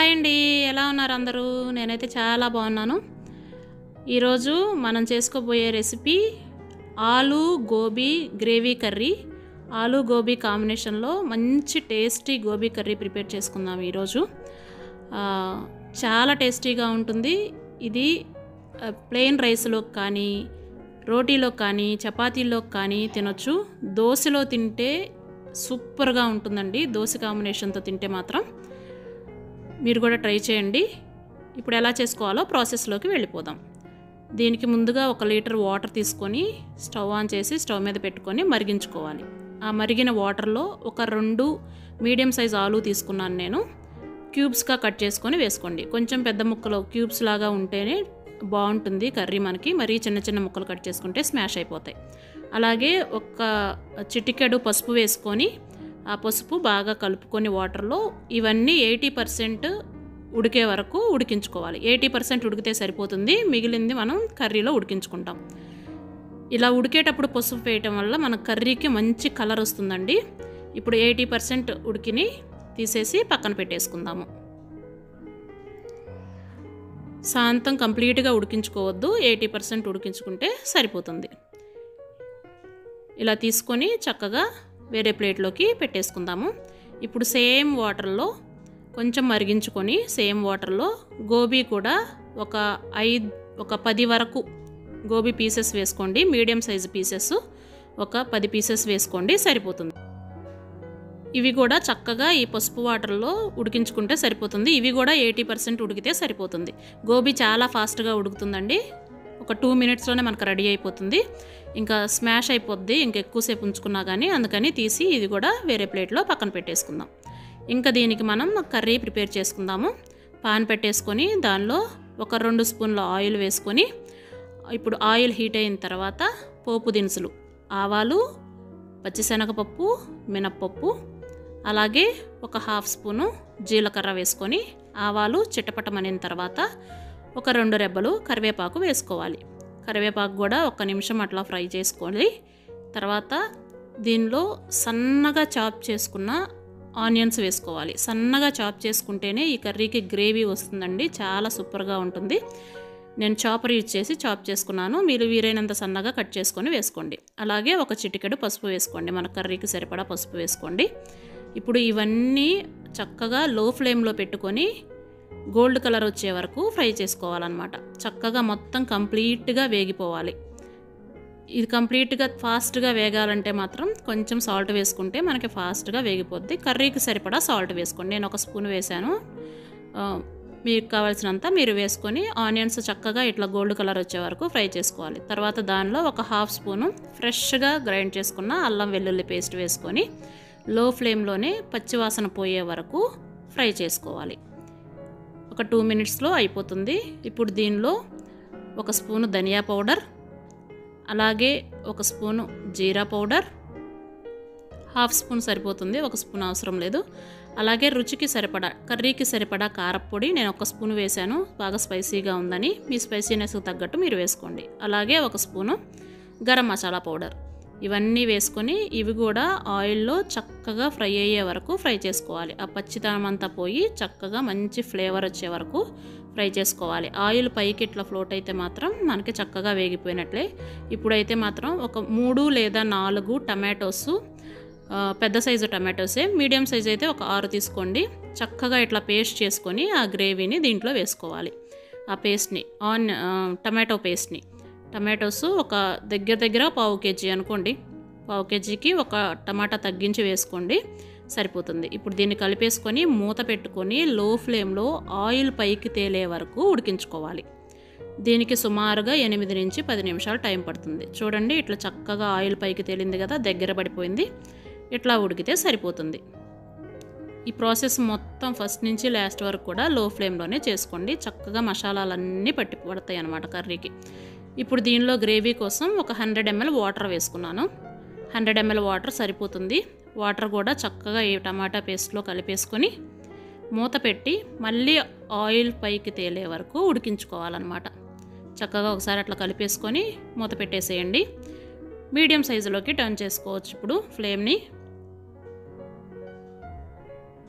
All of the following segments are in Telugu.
హాయ్ అండి ఎలా ఉన్నారు అందరూ నేనైతే చాలా బాగున్నాను ఈరోజు మనం చేసుకోబోయే రెసిపీ ఆలు గోబీ గ్రేవీ కర్రీ ఆలు గోబీ కాంబినేషన్లో మంచి టేస్టీ గోబీ కర్రీ ప్రిపేర్ చేసుకుందాం ఈరోజు ఆ, చాలా టేస్టీగా ఉంటుంది ఇది ప్లెయిన్ రైస్లో కానీ రోటీలో కానీ చపాతీలో కానీ తినొచ్చు దోశలో తింటే సూపర్గా ఉంటుందండి దోశ కాంబినేషన్తో తింటే మాత్రం మీరు కూడా ట్రై చేయండి ఇప్పుడు ఎలా చేసుకోవాలో ప్రాసెస్లోకి వెళ్ళిపోదాం దీనికి ముందుగా ఒక లీటర్ వాటర్ తీసుకొని స్టవ్ ఆన్ చేసి స్టవ్ మీద పెట్టుకొని మరిగించుకోవాలి ఆ మరిగిన వాటర్లో ఒక రెండు మీడియం సైజ్ ఆలు తీసుకున్నాను నేను క్యూబ్స్గా కట్ చేసుకొని వేసుకోండి కొంచెం పెద్ద ముక్కలు క్యూబ్స్ లాగా ఉంటేనే బాగుంటుంది కర్రీ మనకి మరీ చిన్న చిన్న ముక్కలు కట్ చేసుకుంటే స్మాష్ అయిపోతాయి అలాగే ఒక చిటికెడు పసుపు వేసుకొని ఆ పసుపు బాగా కలుపుకొని వాటర్లో ఇవన్నీ ఎయిటీ పర్సెంట్ ఉడికే వరకు ఉడికించుకోవాలి ఎయిటీ పర్సెంట్ ఉడికితే సరిపోతుంది మిగిలింది మనం కర్రీలో ఉడికించుకుంటాం ఇలా ఉడికేటప్పుడు పసుపు వేయటం వల్ల మన కర్రీకి మంచి కలర్ వస్తుందండి ఇప్పుడు ఎయిటీ పర్సెంట్ ఉడికిని తీసేసి పక్కన పెట్టేసుకుందాము శాంతం కంప్లీట్గా ఉడికించుకోవద్దు ఎయిటీ పర్సెంట్ ఉడికించుకుంటే సరిపోతుంది ఇలా తీసుకొని చక్కగా వేరే ప్లేట్లోకి పెట్టేసుకుందాము ఇప్పుడు సేమ్ వాటర్లో కొంచెం మరిగించుకొని సేమ్ వాటర్లో గోబీ కూడా ఒక ఐదు ఒక పది వరకు గోబీ పీసెస్ వేసుకోండి మీడియం సైజు పీసెస్ ఒక పది పీసెస్ వేసుకోండి సరిపోతుంది ఇవి కూడా చక్కగా ఈ పసుపు వాటర్లో ఉడికించుకుంటే సరిపోతుంది ఇవి కూడా ఎయిటీ పర్సెంట్ ఉడికితే సరిపోతుంది గోబీ చాలా ఫాస్ట్గా ఉడుకుతుందండి ఒక టూ మినిట్స్లోనే మనకు రెడీ అయిపోతుంది ఇంకా స్మాష్ అయిపోద్ది ఇంకా ఎక్కువసేపు ఉంచుకున్నా కానీ అందుకని తీసి ఇది కూడా వేరే ప్లేట్లో పక్కన పెట్టేసుకుందాం ఇంకా దీనికి మనం కర్రీ ప్రిపేర్ చేసుకుందాము పాన్ పెట్టేసుకొని దానిలో ఒక రెండు స్పూన్ల ఆయిల్ వేసుకొని ఇప్పుడు ఆయిల్ హీట్ అయిన తర్వాత పోపు దినుసులు ఆవాలు పచ్చిశనగపప్పు మినప్పప్పు అలాగే ఒక హాఫ్ స్పూను జీలకర్ర వేసుకొని ఆవాలు చిట్టపట్టమనిన తర్వాత ఒక రెండు రెబ్బలు కరివేపాకు వేసుకోవాలి కరివేపాకు కూడా ఒక నిమిషం అట్లా ఫ్రై చేసుకోవాలి తర్వాత దీనిలో సన్నగా చాప్ చేసుకున్న ఆనియన్స్ వేసుకోవాలి సన్నగా చాప్ చేసుకుంటేనే ఈ కర్రీకి గ్రేవీ వస్తుందండి చాలా సూపర్గా ఉంటుంది నేను చాపర్ యూజ్ చేసి చాప్ చేసుకున్నాను మీరు వీలైనంత సన్నగా కట్ చేసుకొని వేసుకోండి అలాగే ఒక చిటికెడు పసుపు వేసుకోండి మన కర్రీకి సరిపడా పసుపు వేసుకోండి ఇప్పుడు ఇవన్నీ చక్కగా లో ఫ్లేమ్లో పెట్టుకొని గోల్డ్ కలర్ వచ్చే వరకు ఫ్రై చేసుకోవాలన్నమాట చక్కగా మొత్తం కంప్లీట్గా వేగిపోవాలి ఇది కంప్లీట్గా ఫాస్ట్గా వేగాలంటే మాత్రం కొంచెం సాల్ట్ వేసుకుంటే మనకి ఫాస్ట్గా వేగిపోద్ది కర్రీకి సరిపడా సాల్ట్ వేసుకోండి నేను ఒక స్పూన్ వేసాను ఆ, మీకు కావాల్సినంత మీరు వేసుకొని ఆనియన్స్ చక్కగా ఇట్లా గోల్డ్ కలర్ వచ్చే వరకు ఫ్రై చేసుకోవాలి తర్వాత దానిలో ఒక హాఫ్ స్పూను ఫ్రెష్గా గ్రైండ్ చేసుకున్న అల్లం వెల్లుల్లి పేస్ట్ వేసుకొని లో ఫ్లేమ్లోనే పచ్చివాసన పోయే వరకు ఫ్రై చేసుకోవాలి ఒక టూ మినిట్స్లో అయిపోతుంది ఇప్పుడు దీనిలో ఒక స్పూను ధనియా పౌడర్ అలాగే ఒక స్పూను జీరా పౌడర్ హాఫ్ స్పూన్ సరిపోతుంది ఒక స్పూన్ అవసరం లేదు అలాగే రుచికి సరిపడా కర్రీకి సరిపడా కారప్పొడి నేను ఒక స్పూన్ వేశాను బాగా స్పైసీగా ఉందని మీ స్పైసీనెస్కి తగ్గట్టు మీరు వేసుకోండి అలాగే ఒక స్పూను గరం మసాలా పౌడర్ ఇవన్నీ వేసుకొని ఇవి కూడా ఆయిల్లో చక్కగా ఫ్రై అయ్యే వరకు ఫ్రై చేసుకోవాలి ఆ పచ్చితనం అంతా పోయి చక్కగా మంచి ఫ్లేవర్ వచ్చే వరకు ఫ్రై చేసుకోవాలి ఆయిల్ పైకి ఇట్లా ఫ్లోట్ అయితే మాత్రం మనకి చక్కగా వేగిపోయినట్లే ఇప్పుడైతే మాత్రం ఒక మూడు లేదా నాలుగు టమాటోస్ ఆ, పెద్ద సైజు టమాటోసే మీడియం సైజ్ అయితే ఒక ఆరు తీసుకోండి చక్కగా ఇట్లా పేస్ట్ చేసుకొని ఆ గ్రేవీని దీంట్లో వేసుకోవాలి ఆ పేస్ట్ని ఆన్ ఆ, టమాటో పేస్ట్ని టమాటోస్ ఒక దగ్గర దగ్గర పావు కేజీ అనుకోండి పావు కేజీకి ఒక టమాటా తగ్గించి వేసుకోండి సరిపోతుంది ఇప్పుడు దీన్ని కలిపేసుకొని మూత పెట్టుకొని లో ఫ్లేమ్లో ఆయిల్ పైకి తేలే వరకు ఉడికించుకోవాలి దీనికి సుమారుగా ఎనిమిది నుంచి పది నిమిషాలు టైం పడుతుంది చూడండి ఇట్లా చక్కగా ఆయిల్ పైకి తేలింది కదా దగ్గర పడిపోయింది ఇట్లా ఉడికితే సరిపోతుంది ఈ ప్రాసెస్ మొత్తం ఫస్ట్ నుంచి లాస్ట్ వరకు కూడా లో ఫ్లేమ్లోనే చేసుకోండి చక్కగా మసాలాలన్నీ పట్టి పడతాయి అన్నమాట కర్రీకి ఇప్పుడు దీనిలో గ్రేవీ కోసం ఒక హండ్రెడ్ ఎంఎల్ వాటర్ వేసుకున్నాను హండ్రెడ్ ఎంఎల్ వాటర్ సరిపోతుంది వాటర్ కూడా చక్కగా ఈ టమాటా పేస్ట్లో కలిపేసుకొని మూత పెట్టి మళ్ళీ ఆయిల్ పైకి తేలే వరకు ఉడికించుకోవాలన్నమాట చక్కగా ఒకసారి అట్లా కలిపేసుకొని మూత పెట్టేసేయండి మీడియం సైజులోకి టర్న్ చేసుకోవచ్చు ఇప్పుడు ఫ్లేమ్ని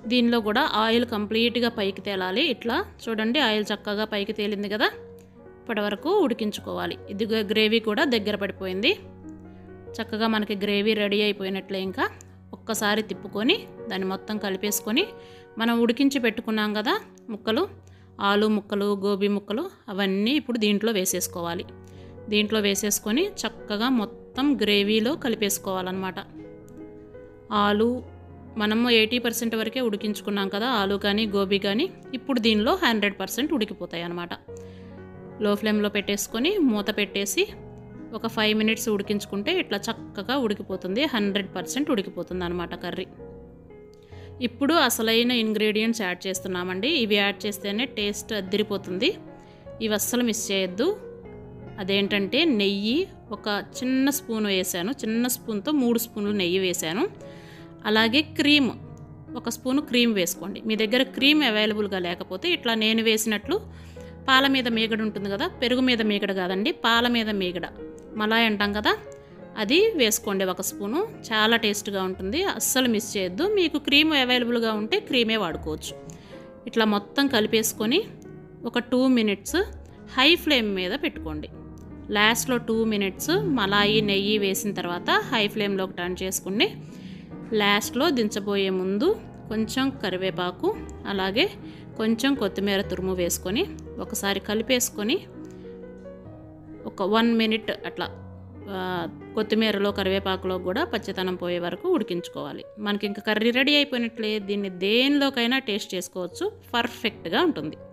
దీనిలో కూడా ఆయిల్ కంప్లీట్గా పైకి తేలాలి ఇట్లా చూడండి ఆయిల్ చక్కగా పైకి తేలింది కదా ఇప్పటి వరకు ఉడికించుకోవాలి ఇది గ్రేవీ కూడా దగ్గర పడిపోయింది చక్కగా మనకి గ్రేవీ రెడీ అయిపోయినట్లే ఇంకా ఒక్కసారి తిప్పుకొని దాన్ని మొత్తం కలిపేసుకొని మనం ఉడికించి పెట్టుకున్నాం కదా ముక్కలు ఆలు ముక్కలు గోబీ ముక్కలు అవన్నీ ఇప్పుడు దీంట్లో వేసేసుకోవాలి దీంట్లో వేసేసుకొని చక్కగా మొత్తం గ్రేవీలో కలిపేసుకోవాలన్నమాట ఆలు మనము ఎయిటీ పర్సెంట్ వరకే ఉడికించుకున్నాం కదా ఆలు కానీ గోబీ కానీ ఇప్పుడు దీనిలో హండ్రెడ్ పర్సెంట్ ఉడికిపోతాయి అన్నమాట లో ఫ్లేమ్లో పెట్టేసుకొని మూత పెట్టేసి ఒక ఫైవ్ మినిట్స్ ఉడికించుకుంటే ఇట్లా చక్కగా ఉడికిపోతుంది హండ్రెడ్ పర్సెంట్ ఉడికిపోతుంది అనమాట కర్రీ ఇప్పుడు అసలైన ఇంగ్రీడియంట్స్ యాడ్ చేస్తున్నామండి ఇవి యాడ్ చేస్తేనే టేస్ట్ అద్దరిపోతుంది ఇవి అస్సలు మిస్ చేయొద్దు అదేంటంటే నెయ్యి ఒక చిన్న స్పూన్ వేసాను చిన్న స్పూన్తో మూడు స్పూన్లు నెయ్యి వేసాను అలాగే క్రీమ్ ఒక స్పూను క్రీమ్ వేసుకోండి మీ దగ్గర క్రీమ్ అవైలబుల్గా లేకపోతే ఇట్లా నేను వేసినట్లు పాల మీద మీగడ ఉంటుంది కదా పెరుగు మీద మీగడ కాదండి పాల మీద మీగడ మలాయ్ అంటాం కదా అది వేసుకోండి ఒక స్పూను చాలా టేస్ట్గా ఉంటుంది అస్సలు మిస్ చేయొద్దు మీకు క్రీమ్ అవైలబుల్గా ఉంటే క్రీమే వాడుకోవచ్చు ఇట్లా మొత్తం కలిపేసుకొని ఒక టూ మినిట్స్ హై ఫ్లేమ్ మీద పెట్టుకోండి లాస్ట్లో టూ మినిట్స్ మలాయి నెయ్యి వేసిన తర్వాత హై ఫ్లేమ్లోకి టర్న్ చేసుకుని లాస్ట్లో దించబోయే ముందు కొంచెం కరివేపాకు అలాగే కొంచెం కొత్తిమీర తురుము వేసుకొని ఒకసారి కలిపేసుకొని ఒక వన్ మినిట్ అట్లా ఆ, కొత్తిమీరలో కరివేపాకులో కూడా పచ్చితనం పోయే వరకు ఉడికించుకోవాలి మనకి ఇంకా కర్రీ రెడీ అయిపోయినట్లే దీన్ని దేనిలోకైనా టేస్ట్ చేసుకోవచ్చు పర్ఫెక్ట్గా ఉంటుంది